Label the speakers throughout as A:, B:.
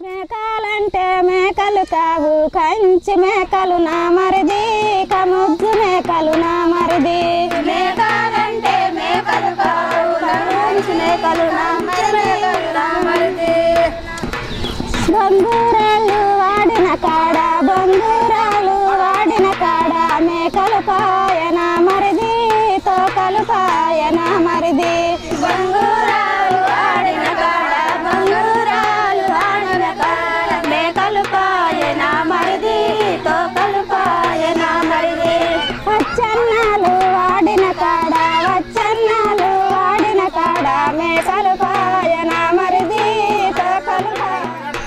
A: మేకాలంటే మేకలు కావు కంచి మేకలు నా మరిది కముద్దు మేకలు నా మరిది మేకాలంటే మేకలు కావు కంచి మేకలు నా మరిది బంగూరాలు వాడిన కాడ బంగూరాలు వాడిన కాడ మేకలు పాయన మరిది తోకలు పాయన మరిది బంగూరాలు వాడిన కాడ బంగూరాలు వాడిన కాడ మేకలు పాయన మరిది తోకలు పాయన మరిది వచ్చన్నాలు వాడిన కాడ వచ్చన్నాలు వాడిన కాడ మేకలు పాయన మరిది తోకలు పాయన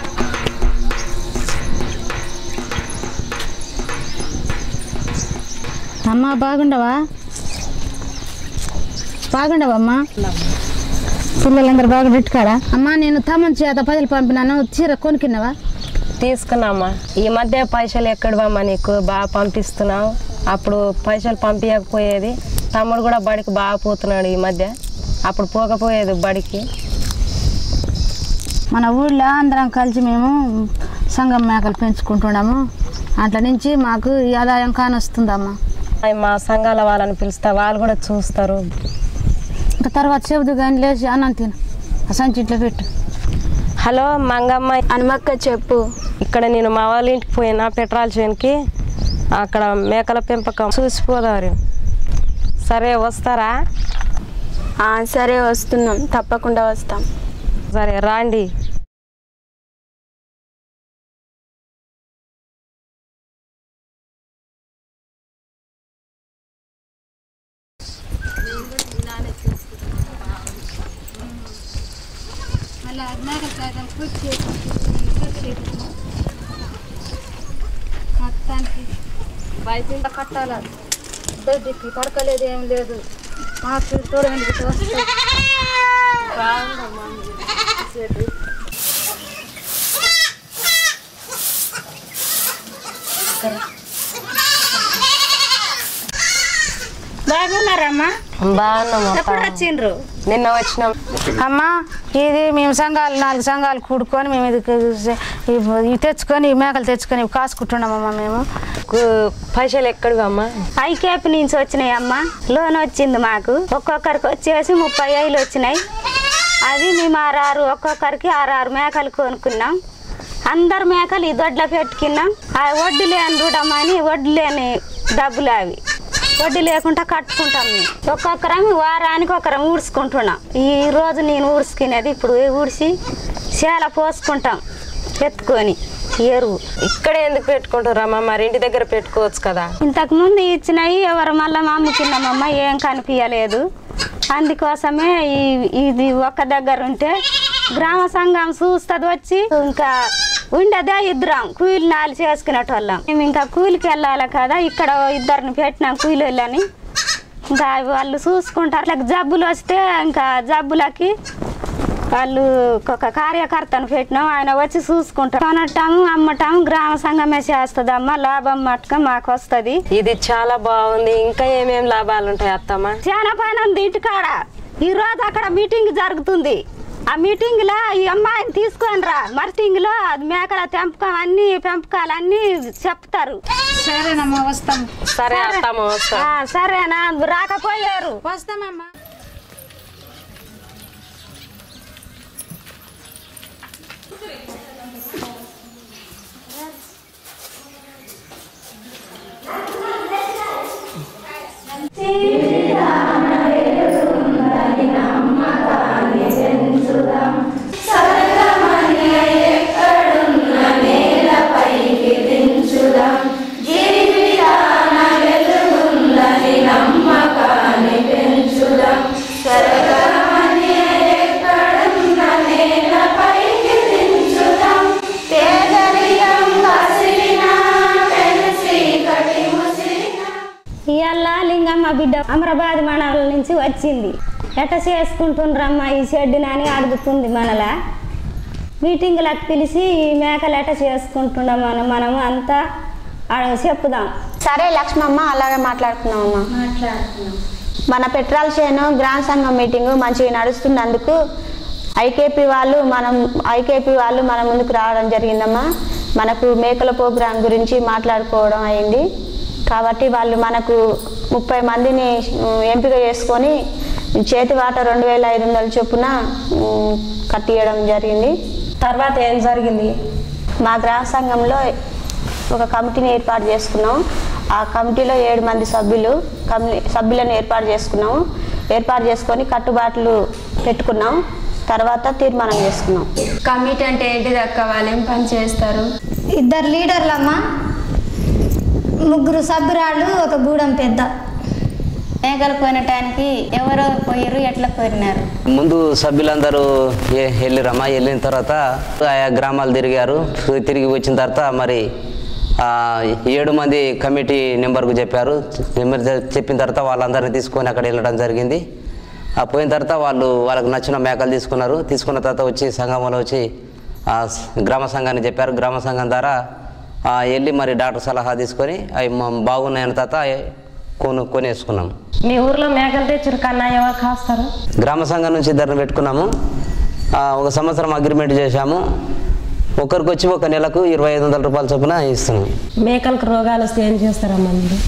B: అమ్మ బాగుండవా బాగుండవమ్మా పిల్లలందరూ బాగా కాడా అమ్మా నేను తమ్మని చేత పదిలు పంపినాను చీర కొనుక్కున్నావా
C: తీసుకున్నామ్మా ఈ మధ్య పైసలు ఎక్కడవమ్మా నీకు బాగా పంపిస్తున్నావు అప్పుడు పైసలు పంపించకపోయేది తమ్ముడు కూడా బడికి బాగా పోతున్నాడు ఈ మధ్య అప్పుడు పోకపోయేది బడికి
B: మన ఊళ్ళో అందరం కలిసి మేము సంగం మేకలు పెంచుకుంటున్నాము అట్ల నుంచి మాకు ఈ ఆదాయం కానొస్తుందమ్మా
C: అవి మా సంఘాల వాళ్ళని పిలుస్తా వాళ్ళు కూడా చూస్తారు
B: ఇంకా తర్వాత చెబుదు కానీ లేచి అన్నం తిను ఆ సంచి ఇట్లా పెట్టు
C: హలో మంగమ్మ
A: హనుమక్క చెప్పు
C: ఇక్కడ నేను మా వాళ్ళ ఇంటికి పోయినా పెట్రోల్ చేనుకి అక్కడ మేకల పెంపకం చూసిపోదారు సరే వస్తారా
A: ఆ, సరే వస్తున్నాం తప్పకుండా వస్తాం
C: సరే రాండి
B: బయట కట్టాల దొడ్డికి పడకలేదు ఏం లేదు మాకు చూడండి వస్తాయి బాగున్నారమ్మా
C: బాగున్నామా
B: ఎప్పుడు వచ్చిండ్రు
C: నిన్న వచ్చినాం
B: అమ్మా ఇది మేము సంఘాలు నాలుగు సంఘాలు కూడుకొని మేము ఇది ఇవి తెచ్చుకొని ఈ మేకలు తెచ్చుకొని ఇవి కాసుకుంటున్నామమ్మా మేము
C: కు- పైసలు ఎక్కడివి అమ్మా
A: ఐకేపీ నుంచి వచ్చినాయి అమ్మ లోన్ వచ్చింది మాకు ఒక్కొక్కరికి వచ్చేసి ముప్పై ఐదు వచ్చినాయి అవి మేము ఆరు ఒక్కొక్కరికి ఆరు ఆరు మేకలు కొనుక్కున్నాం అందరు మేకలు ఈ దొడ్లో పెట్టుకున్నాం ఆ వడ్డీ లేని రుడమని వడ్డీ లేని డబ్బులు అవి వడ్డీ లేకుండా కట్టుకుంటాం మేము ఒక్కొక్కరం వారానికి ఒకరం ఊడ్చుకుంటున్నాం ఈ రోజు నేను ఊడ్చుకునేది ఇప్పుడు ఊడ్చి చేల పోసుకుంటాం ఎత్తుకొని ఎరువు
C: ఇక్కడే ఎందుకు పెట్టుకుంటారమ్మా మరి ఇంటి దగ్గర పెట్టుకోవచ్చు కదా
A: ఇంతకు ముందు ఇచ్చినవి ఎవరు మళ్ళీ అమ్ముకున్నామమ్మ ఏం కనిపించలేదు అందుకోసమే ఈ ఇది ఒక్క దగ్గర ఉంటే గ్రామ సంఘం చూస్తుంది వచ్చి ఇంకా ఉండదే ఇద్దరం కూలి నాలు చేసుకునేటోళ్ళం మేము ఇంకా కూలికి వెళ్ళాలి కదా ఇక్కడ ఇద్దరిని పెట్టినాం కూలీలని ఇంకా వాళ్ళు చూసుకుంటారు అట్లా జబ్బులు వస్తే ఇంకా జబ్బులకి వాళ్ళు ఒక కార్యకర్తను పెట్టినాం ఆయన వచ్చి చూసుకుంటాం కొనటము అమ్మటం గ్రామ సంఘమే చేస్తుందమ్మా లాభం మట్టుగా మాకు వస్తుంది
C: ఇది చాలా బాగుంది ఇంకా ఏమేం లాభాలు ఉంటాయి అత్తమ్మ
A: చాలా పని ఉంది ఇంటికాడ ఈ రోజు అక్కడ మీటింగ్ జరుగుతుంది ఆ మీటింగ్ లో ఈ అమ్మాయిని తీసుకొని రా మర్టింగ్ లో అది మేకల పెంపకం అన్ని పెంపకాలు అన్ని చెప్తారు
B: సరేనమ్మా వస్తాం
C: సరే అత్తమ్మ వస్తా
A: ఆ, సరేనా రాకపోయారు
B: వస్తామమ్మా
A: ఇవాళ లింగమ్మ బిడ్డ అమరాబాద్ మండలం నుంచి వచ్చింది ఎట్ట చేసుకుంటుండ్రమ్మా ఈ షెడ్డుని అని అడుగుతుంది మనలా మీటింగులకు పిలిచి ఈ మేకలు ఎట్ట చేసుకుంటున్నాం మనం మనము అంతా అడ- చెప్పుదాం
D: సరే లక్ష్మమ్మ అలాగే మాట్లాడుకున్నామమ్మా మన పెట్రోల్ చేను గ్రామ సంఘం మీటింగు మంచిగా నడుస్తున్నందుకు ఐకేపీ వాళ్ళు మనం ఐకేపీ వాళ్ళు మన ముందుకు రావడం జరిగిందమ్మా మనకు మేకల ప్రోగ్రాం గురించి మాట్లాడుకోవడం అయింది కాబట్టి వాళ్ళు మనకు ముప్పై మందిని ఉమ్, ఎంపిక చేసుకొని చేతి వాట రెండు వేల ఐదు వందల చొప్పున ఉమ్, కట్టియడం జరిగింది
C: తర్వాత ఏం జరిగింది
D: మా గ్రామ సంఘంలో ఒక కమిటీని ఏర్పాటు చేసుకున్నాం ఆ కమిటీలో ఏడు మంది సభ్యులు కమి సభ్యులను ఏర్పాటు చేసుకున్నాము ఏర్పాటు చేసుకొని కట్టుబాట్లు పెట్టుకున్నాం తర్వాత తీర్మానం చేసుకున్నాం
E: కమిటీ అంటే ఏంటిది అక్క వాళ్ళు ఏం పని చేస్తారు
F: ఇద్దరు లీడర్లమ్మ ముగ్గురు సభ్యురాళ్ళు ఒక గూడెం పెద్ద
A: మేకలు కొనటానికి ఎవరో పోయారు ఎట్లా కోరినారు
G: ముందు సభ్యులందరూ ఏ- వెళ్ళిరమ్మా వెళ్ళిన తర్వాత ఆయా గ్రామాలు తిరిగారు తిరిగి వచ్చిన తర్వాత మరి ఆ, ఏడు మంది కమిటీ నెంబర్కు చెప్పారు నెంబర్ చె- చెప్పిన తర్వాత వాళ్ళందరినీ తీసుకొని అక్కడ వెళ్ళడం జరిగింది ఆ పోయిన తర్వాత వాళ్ళు వాళ్ళకి నచ్చిన మేకలు తీసుకున్నారు తీసుకున్న తర్వాత వచ్చి సంఘంలో వచ్చి ఆ స- గ్రామ సంఘాన్ని చెప్పారు గ్రామ సంఘం ద్వారా ఆ, వెళ్ళి మరి డాక్టర్ సలహా తీసుకొని అవి మ- బాగున్నాయన్న తర్వాత కొను కొనేసుకున్నాం
C: మీ ఊర్లో మేకలు తెచ్చారు కన్నా ఎవరు కాస్తారు
G: గ్రామ సంఘం నుంచి ఇద్దరిని పెట్టుకున్నాము ఆ, ఒక సంవత్సరం అగ్రిమెంట్ చేశాము ఒకరికి వచ్చి ఒక నెలకు ఇరవై ఐదు వందల రూపాయల చొప్పున ఇస్తున్నాం
C: మేకలకు రోగాలు వస్తే ఏం చేస్తారమ్మా మీరు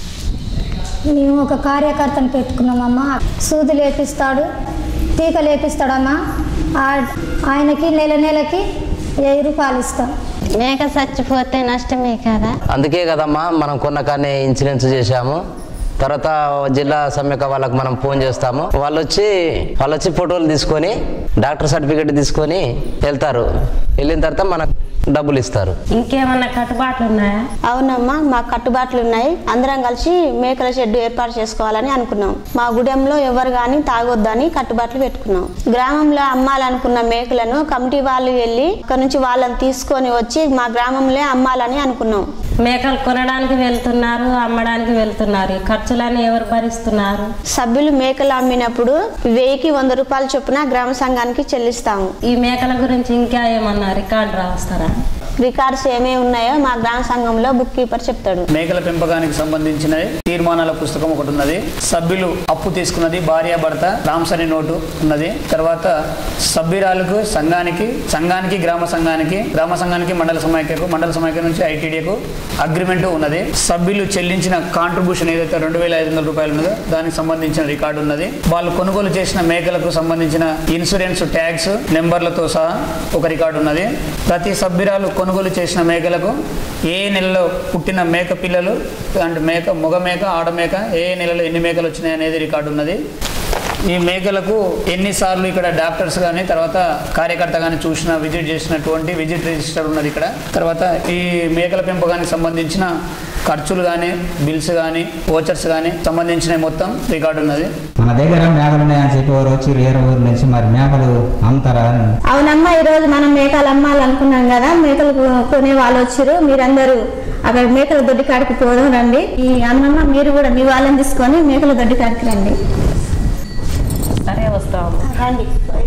F: మేము ఒక కార్యకర్తను పెట్టుకున్నామమ్మా సూది లేపిస్తాడు టీక లేపిస్తాడమ్మా ఆ- ఆయనకి నెల నెలకి వెయ్యి రూపాయలు ఇస్తాం
A: మేక చచ్చిపోతే నష్టమే కదా
G: అందుకే కదమ్మా మనం కొన్న కానీ ఇన్సూరెన్స్ చేశాము తర్వాత జిల్లా సమ్మెక వాళ్ళకి మనం ఫోన్ చేస్తాము వాళ్ళు వచ్చి వాళ్ళు వచ్చి ఫోటోలు తీసుకొని డాక్టర్ సర్టిఫికేట్ తీసుకొని వెళ్తారు వెళ్ళిన తర్వాత మనకు డబ్బులు ఇస్తారు
C: ఇంకేమన్నా కట్టుబాట్లు ఉన్నాయా
D: అవునమ్మా మాకు కట్టుబాట్లు ఉన్నాయి అందరం కలిసి మేకల షెడ్ ఏర్పాటు చేసుకోవాలని అనుకున్నాం మా గుడెంలో ఎవరు కానీ తాగొద్దని కట్టుబాట్లు పెట్టుకున్నాం గ్రామంలో అమ్మాలనుకున్న మేకలను కమిటీ వాళ్ళు వెళ్ళి ఇక్కడ నుంచి వాళ్ళని తీసుకొని వచ్చి మా గ్రామంలో అమ్మాలని అనుకున్నాం
C: మేకలు కొనడానికి వెళ్తున్నారు అమ్మడానికి వెళ్తున్నారు ఈ ఖర్చులన్నీ ఎవరు భరిస్తున్నారు
D: సభ్యులు మేకలు అమ్మినప్పుడు వెయ్యికి వంద రూపాయల చొప్పున గ్రామ సంఘానికి చెల్లిస్తాము
C: ఈ మేకల గురించి ఇంకా ఏమన్నా రికార్డు రాస్తారా
D: రికార్డ్స్ ఏమేమి ఉన్నాయో మా గ్రామ సంఘంలో బుక్ కీపర్ చెప్తాడు
H: మేకల పెంపకానికి సంబంధించిన తీర్మానాల పుస్తకం ఒకటి ఉన్నది సభ్యులు అప్పు తీసుకున్నది భార్య భర్త రామ్సరి నోటు ఉన్నది తర్వాత సభ్యురాలకు సంఘానికి సంఘానికి గ్రామ సంఘానికి గ్రామ సంఘానికి మండల సమైక్యకు మండల సమైక్య నుంచి ఐటీడీకు అగ్రిమెంట్ ఉన్నది సభ్యులు చెల్లించిన కాంట్రిబ్యూషన్ ఏదైతే రెండు వేల ఐదు వందల రూపాయలు ఉన్నదో దానికి సంబంధించిన రికార్డు ఉన్నది వాళ్ళు కొనుగోలు చేసిన మేకలకు సంబంధించిన ఇన్సూరెన్స్ ట్యాక్స్ నెంబర్లతో సహా ఒక రికార్డు ఉన్నది ప్రతి సభ్యురాలు కొనుగోలు చేసిన మేకలకు ఏ నెలలో పుట్టిన మేక పిల్లలు అంటే మేక మగ మేక ఆడ మేక ఏ నెలలో ఎన్ని మేకలు వచ్చినాయి అనేది రికార్డు ఉన్నది ఈ మేకలకు ఎన్నిసార్లు ఇక్కడ డాక్టర్స్ కానీ తర్వాత కార్యకర్త కానీ చూసిన విజిట్ చేసినటువంటి విజిట్ రిజిస్టర్ ఉన్నది ఇక్కడ తర్వాత ఈ మేకల పెంపకానికి సంబంధించిన ఖర్చులు కానీ బిల్స్ కానీ ఓచర్స్ కానీ సంబంధించిన మొత్తం రికార్డు ఉన్నది
I: మన దగ్గర మేకలు ఉన్నాయని చెప్పి ఎవరు వచ్చి వేరే ఊరు నుంచి మరి మేకలు అమ్ముతారా అని
F: అవునమ్మా ఈరోజు మనం మేకలు అమ్మాలనుకున్నాం కదా మేకలు కొ- కొనే వాళ్ళు వచ్చారు మీరందరూ అక్కడ మేకల దొడ్డి కాడికి పోదాం రండి ఈ అన్నమ్మ మీరు కూడా మీ వాళ్ళని తీసుకొని మేకల దొడ్డి కాడికి రండి
C: సరే వస్తాము
F: రండి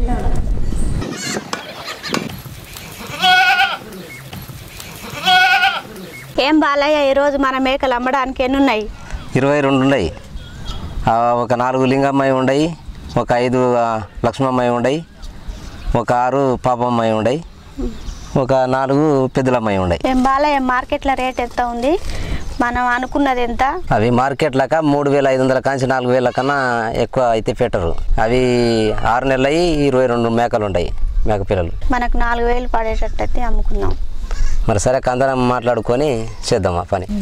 D: ఏం బాలయ్య ఈరోజు మన మేకలు అమ్మడానికి ఎన్ని ఉన్నాయి
G: ఇరవై రెండు ఉన్నాయి ఆ, ఒక నాలుగు లింగమ్మయ్య ఉండయి ఒక ఐదు ఆ, లక్ష్మమ్మయ్య ఉండయి ఒక ఆరు పాపమ్మయ్య ఉండయి ఒక నాలుగు పెద్దలమ్మయ్య ఉండయి
D: ఏం బాలయ్య మార్కెట్లో రేట్ ఎంత ఉంది మనం అనుకున్నది ఎంత
G: అవి మార్కెట్ లాక మూడు వేల ఐదు వందల కాంచి నాలుగు వేల కన్నా ఎక్కువ అయితే పెట్టరు అవి ఆరు నెలలు అయ్యి ఇరవై రెండు మేకలు ఉంటాయి మేక పిల్లలు
D: మనకు నాలుగు వేలు పడేటట్టు అయితే అమ్ముకున్నాం
G: మరి సరే అందరం మాట్లాడుకొని చేద్దాం ఆ పని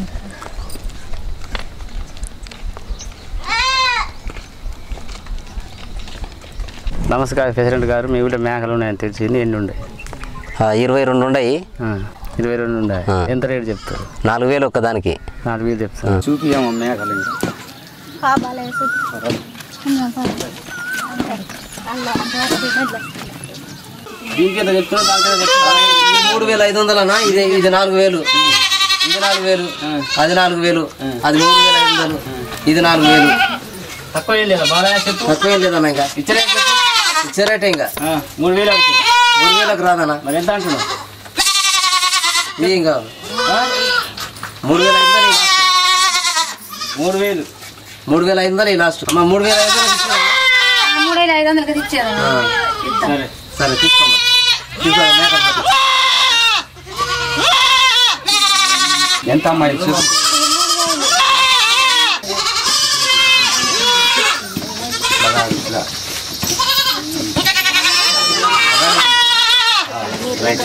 J: నమస్కారం ప్రెసిడెంట్ గారు మీ ఊళ్ళో మేకలు ఉన్నాయని తెలిసింది ఎన్ని ఉన్నాయి
G: ఆ, ఇరవై రెండు ఉన్నాయి
J: ఆ, ఇరవై రెండు ఉన్నాయి
G: ఆ.
J: ఎంత రేటు చెప్తారు
G: నాలుగు వేలు ఒక్కదానికి
J: నాలుగు వేలు చెప్తారు చూపియాము మేకలు ఇంకా దీనికి ఎంత చెప్తున్నా దానికైనా
G: మూడు వేల ఐదు వందలనా ఇది ఇది నాలుగు వేలు ఇది నాలుగు వేలు అది నాలుగు వేలు అది మూడు వేల ఐదు వందలు ఇది నాలుగు వేలు
J: తక్కువ ఏం లేదా బాగా చెప్పు
G: తక్కువ ఏం లేదన్నా ఇంకా
J: ఇచ్చరే
G: ఇచ్చారట ఇంకా
J: మూడు వేలు అడుగుతుంది
G: మూడు వేలకు రాదన్నా
J: మరి ఎంత అంటున్నావు
G: ఇది ఇంకా మూడు వేల ఐదు వందలు
J: మూడు వేలు
G: మూడు వేల ఐదు వందలు లాస్ట్ అమ్మ మూడు వేల ఐదు వందలు ఇచ్చారా?
B: మూడు వేల ఐదు వందలకి ఇచ్చారు
J: సరే సరే తీసుకోమ్మా తీసుకో మేకలు పట్టు. ఎంత అమ్మాయి చూపు ఇలా, ఇలా. రైట్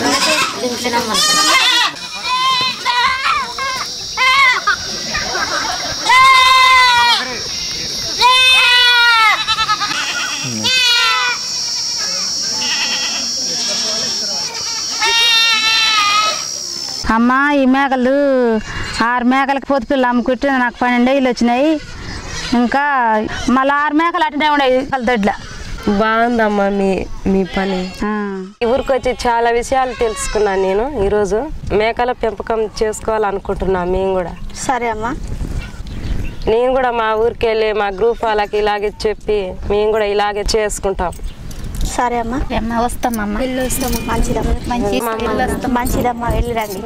B: అమ్మ ఈ మేకలు ఆరు మేకలకి పొత్తు పిల్ల అమ్ముకుంటే నాకు పన్నెండు ఏళ్ళు వచ్చినాయి ఇంకా మళ్ళీ ఆరు మేకలు అట్నే ఉన్నాయి దొడ్ల
C: బాగుందమ్మా మీ మీ పని ఈ ఊరికి వచ్చి చాలా విషయాలు తెలుసుకున్నాను నేను ఈరోజు మేకల పెంపకం చేసుకోవాలనుకుంటున్నా మేము కూడా
D: సరే అమ్మా
C: నేను కూడా మా ఊరికి వెళ్ళి మా గ్రూప్ వాళ్ళకి ఇలాగే చెప్పి మేము కూడా ఇలాగే చేసుకుంటాం
D: సరే అమ్మా
A: అమ్మ వస్తామమ్మ
D: వెళ్ళి వస్తాము మంచిదమ్మా
A: మంచి
D: మంచిదమ్మా వెళ్ళి రండి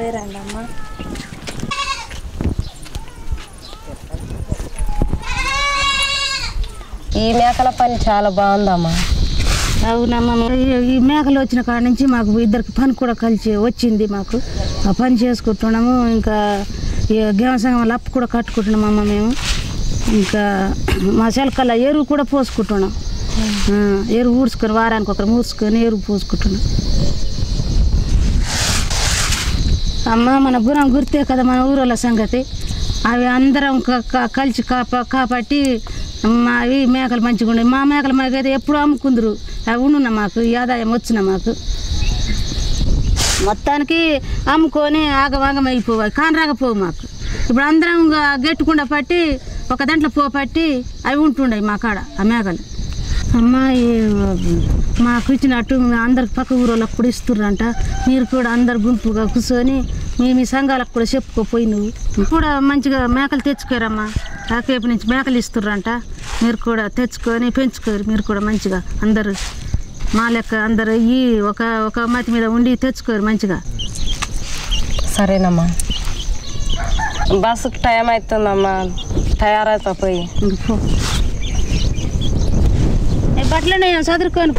C: ఈ మేకల పని చాలా బాగుందమ్మా
B: అవునమ్మా ఈ- ఈ మేకలు వచ్చిన కాడ నుంచి మాకు ఇద్దరికి పని కూడా కలిసి వచ్చింది మాకు ఆ పని చేసుకుంటున్నాము ఇంకా ఈ గేమ సంఘం అప్పు కూడా కట్టుకుంటున్నాం అమ్మ మేము ఇంకా మా చెలకల్లా ఎరువు కూడా పోసుకుంటున్నాం ఆ, ఎరువు ఊడ్చుకొని వారానికి ఒకరు ఊడ్చుకొని ఎరువు పోసుకుంటున్నాం అమ్మ మన గురం గుర్తే కదా మన ఊరోళ్ళ సంగతి అవి అందరం క- క- కలిసి కాప కాపాటి మావి మేకలు మంచిగా ఉన్నాయి మా మేకలు మాకైతే ఎప్పుడు అమ్ముకుందరు అవి ఉండున్న మాకు ఈ ఆదాయం వచ్చిన మాకు మొత్తానికి అమ్ముకొని ఆగవాగం అయిపోవాలి కాని రాకపోవు మాకు ఇప్పుడు అందరం ఇంకా గెట్టుకుండా పట్టి ఒక దాంట్లో పో పట్టి అవి ఉంటుండయి మా కాడ ఆ మేకలు అమ్మాయి మాకు ఇచ్చినట్టు అందరికి పక్క ఊరోళ్ళకి కూడా ఇస్తుర్రంట మీరు కూడా అందరు గుంపుగా కూర్చొని మీ మీ సంఘాలకు కూడా చెప్పుకోపోయి నువ్వు కూడా మంచిగా మేకలు తెచ్చుకోరమ్మా కాకేపు నుంచి మేకలు ఇస్తుర్రంట మీరు కూడా తెచ్చుకొని పెంచుకోరు మీరు కూడా మంచిగా అందరూ మా లెక్క అందరూ ఈ ఒక ఒక మతి మీద ఉండి తెచ్చుకోరు మంచిగా
C: సరేనమ్మా బస్సుకు టైం అవుతుందమ్మా తయారైతా పోయి
B: ఇంక పో ఏ బట్టలు నేను చదువుకోను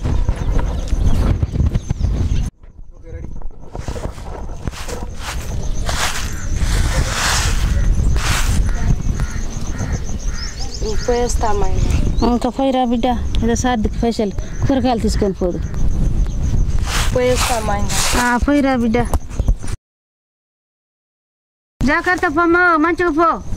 C: పోయేస్తామా
B: ఇంకా పోయిరా బిడ్డ ఏదో సార్దికి పైసలు కూరగాయలు తీసుకొని పోదు
C: పోయేస్తామా
B: ఆ, పోయిరా బిడ్డ జాగ్రత్త పోమ్మ మంచిగా పో